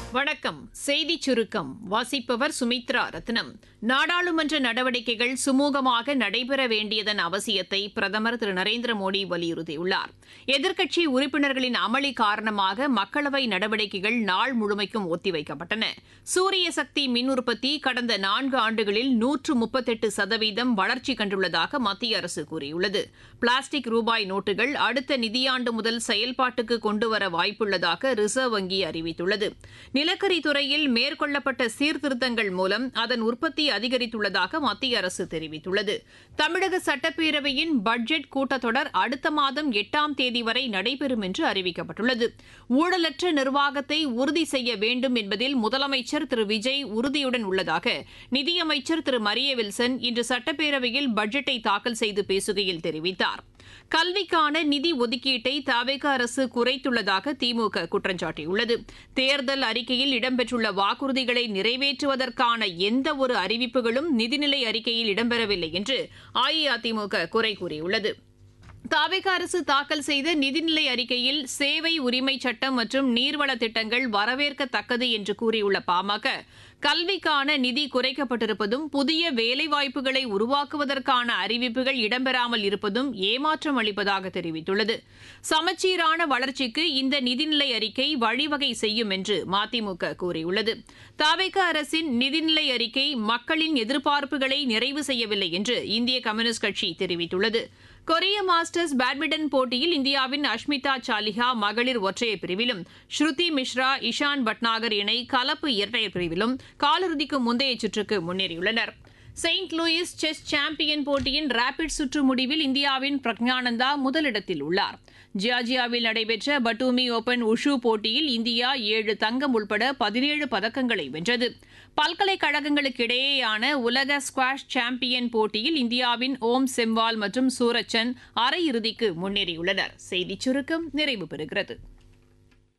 வணக்கம் செய்திச் சுருக்கம் வாசிப்பவர் சுமித்ரா ரத்னம் நாடாளுமன்ற நடவடிக்கைகள் சுமூகமாக நடைபெற வேண்டியதன் அவசியத்தை பிரதமர் திரு நரேந்திர மோடி வலியுறுத்தியுள்ளார் எதிர்க்கட்சி உறுப்பினர்களின் அமளி காரணமாக மக்களவை நடவடிக்கைகள் நாள் முழுமைக்கும் ஒத்திவைக்கப்பட்டன சூரிய சக்தி மின் உற்பத்தி கடந்த நான்கு ஆண்டுகளில் நூற்று முப்பத்தெட்டு சதவீதம் வளர்ச்சி கண்டுள்ளதாக மத்திய அரசு கூறியுள்ளது பிளாஸ்டிக் ரூபாய் நோட்டுகள் அடுத்த நிதியாண்டு முதல் செயல்பாட்டுக்கு கொண்டுவர வாய்ப்புள்ளதாக ரிசர்வ் வங்கி அறிவித்துள்ளது நிலக்கரி துறையில் மேற்கொள்ளப்பட்ட சீர்திருத்தங்கள் மூலம் அதன் உற்பத்தி அதிகரித்துள்ளதாக மத்திய அரசு தெரிவித்துள்ளது தமிழக சட்டப்பேரவையின் பட்ஜெட் கூட்டத்தொடர் அடுத்த மாதம் எட்டாம் தேதி வரை நடைபெறும் என்று அறிவிக்கப்பட்டுள்ளது ஊழலற்ற நிர்வாகத்தை உறுதி செய்ய வேண்டும் என்பதில் முதலமைச்சர் திரு விஜய் உறுதியுடன் உள்ளதாக நிதியமைச்சர் திரு மரிய வில்சன் இன்று சட்டப்பேரவையில் பட்ஜெட்டை தாக்கல் செய்து பேசுகையில் தெரிவித்தார் கல்விக்கான நிதி ஒதுக்கீட்டை தவேக அரசு குறைத்துள்ளதாக திமுக குற்றம் சாட்டியுள்ளது தேர்தல் அறிக்கையில் இடம்பெற்றுள்ள வாக்குறுதிகளை நிறைவேற்றுவதற்கான எந்த ஒரு அறிவிப்புகளும் நிதிநிலை அறிக்கையில் இடம்பெறவில்லை என்று அஇஅதிமுக குறை கூறியுள்ளது தாவேக அரசு தாக்கல் செய்த நிதிநிலை அறிக்கையில் சேவை உரிமை சட்டம் மற்றும் நீர்வள திட்டங்கள் வரவேற்கத்தக்கது என்று கூறியுள்ள பாமக கல்விக்கான நிதி குறைக்கப்பட்டிருப்பதும் புதிய வேலைவாய்ப்புகளை உருவாக்குவதற்கான அறிவிப்புகள் இடம்பெறாமல் இருப்பதும் ஏமாற்றம் அளிப்பதாக தெரிவித்துள்ளது சமச்சீரான வளர்ச்சிக்கு இந்த நிதிநிலை அறிக்கை வழிவகை செய்யும் என்று மதிமுக கூறியுள்ளது தாவேக அரசின் நிதிநிலை அறிக்கை மக்களின் எதிர்பார்ப்புகளை நிறைவு செய்யவில்லை என்று இந்திய கம்யூனிஸ்ட் கட்சி தெரிவித்துள்ளது கொரிய மாஸ்டர்ஸ் பேட்மிண்டன் போட்டியில் இந்தியாவின் அஷ்மிதா சாலிஹா மகளிர் ஒற்றையர் பிரிவிலும் ஸ்ருதி மிஸ்ரா இஷான் பட்நாகர் இணை கலப்பு இரட்டையர் பிரிவிலும் காலிறுதிக்கு முந்தைய சுற்றுக்கு முன்னேறியுள்ளனர் செயின்ட் லூயிஸ் செஸ் சாம்பியன் போட்டியின் ரேபிட் சுற்று முடிவில் இந்தியாவின் பிரக்ஞானந்தா முதலிடத்தில் உள்ளார் ஜியார்ஜியாவில் நடைபெற்ற பட்டூமி ஓபன் உஷு போட்டியில் இந்தியா ஏழு தங்கம் உள்பட பதினேழு பதக்கங்களை வென்றது பல்கலைக்கழகங்களுக்கு இடையேயான உலக ஸ்குவாஷ் சாம்பியன் போட்டியில் இந்தியாவின் ஓம் செம்வால் மற்றும் சூரச்சன் அரையிறுதிக்கு முன்னேறியுள்ளனர் செய்திச் சுருக்கம் நிறைவு பெறுகிறது